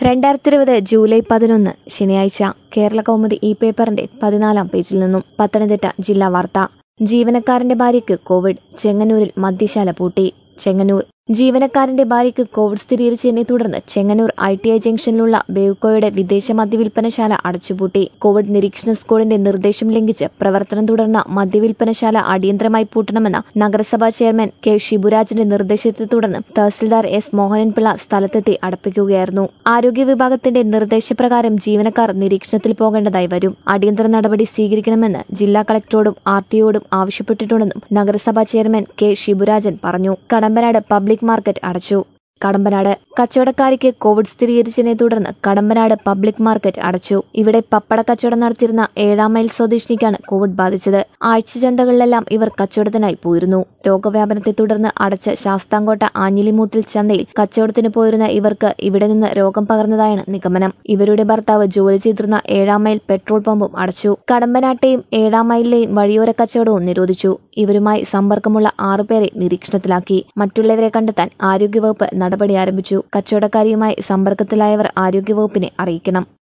രണ്ടായിരത്തി ഇരുപത് ജൂലൈ പതിനൊന്ന് ശനിയാഴ്ച കേരള കൗമുദി ഈ പേപ്പറിന്റെ പതിനാലാം പേജിൽ നിന്നും പത്തനംതിട്ട ജില്ലാ വാർത്ത ജീവനക്കാരന്റെ ഭാര്യയ്ക്ക് കോവിഡ് ചെങ്ങന്നൂരിൽ മദ്യശാല പൂട്ടി ചെങ്ങന്നൂർ ജീവനക്കാരന്റെ ഭാര്യയ്ക്ക് കോവിഡ് സ്ഥിരീകരിച്ചതിനെ തുടർന്ന് ചെങ്ങന്നൂർ ഐ ടി ഐ ജംഗ്ഷനിലുള്ള ബേവ്കോയുടെ വിദേശ മദ്യവിൽപ്പനശാല അടച്ചുപൂട്ടി കോവിഡ് നിരീക്ഷണ സ്ക്വാഡിന്റെ നിർദ്ദേശം ലംഘിച്ച് പ്രവർത്തനം തുടർന്ന മദ്യവിൽപ്പനശാല അടിയന്തരമായി പൂട്ടണമെന്ന നഗരസഭാ ചെയർമാൻ കെ ഷിബുരാജിന്റെ നിർദ്ദേശത്തെ തുടർന്ന് തഹസിൽദാർ എസ് മോഹനൻപിള്ള സ്ഥലത്തെത്തി അടപ്പിക്കുകയായിരുന്നു ആരോഗ്യ വിഭാഗത്തിന്റെ നിർദ്ദേശപ്രകാരം ജീവനക്കാർ നിരീക്ഷണത്തിൽ പോകേണ്ടതായി വരും അടിയന്തര നടപടി സ്വീകരിക്കണമെന്ന് ജില്ലാ കളക്ടറോടും ആർ ടിഒടും ആവശ്യപ്പെട്ടിട്ടുണ്ടെന്നും നഗരസഭാ ചെയർമാൻ കെ ഷിബുരാജൻ പറഞ്ഞു കടമ്പനാട് പബ്ലിക് മാർക്കറ്റ് അടച്ചു കടമ്പനാട് കച്ചവടക്കാരിക്ക് കോവിഡ് സ്ഥിരീകരിച്ചതിനെ തുടർന്ന് കടമ്പനാട് പബ്ലിക് മാർക്കറ്റ് അടച്ചു ഇവിടെ പപ്പട കച്ചവടം നടത്തിയിരുന്ന ഏഴാം മൈൽ സ്വദേശിനിക്കാണ് കോവിഡ് ബാധിച്ചത് ആഴ്ച ചന്തകളിലെല്ലാം ഇവർ കച്ചവടത്തിനായി പോയിരുന്നു രോഗവ്യാപനത്തെ തുടർന്ന് അടച്ച ശാസ്താംകോട്ട ആഞ്ഞിലിമൂട്ടിൽ ചന്തയിൽ കച്ചവടത്തിന് പോയിരുന്ന ഇവർക്ക് ഇവിടെ നിന്ന് രോഗം പകർന്നതായാണ് നിഗമനം ഇവരുടെ ഭർത്താവ് ജോലി ചെയ്തിരുന്ന ഏഴാം മൈൽ പെട്രോൾ പമ്പും അടച്ചു കടമ്പനാട്ടെയും ഏഴാം മൈലിലെയും വഴിയോര കച്ചവടവും നിരോധിച്ചു ഇവരുമായി സമ്പർക്കമുള്ള ആറുപേരെ നിരീക്ഷണത്തിലാക്കി മറ്റുള്ളവരെ കണ്ടെത്താൻ ആരോഗ്യവകുപ്പ് നടപടി ആരംഭിച്ചു കച്ചവടക്കാരിയുമായി സമ്പർക്കത്തിലായവർ ആരോഗ്യവകുപ്പിനെ അറിയിക്കണം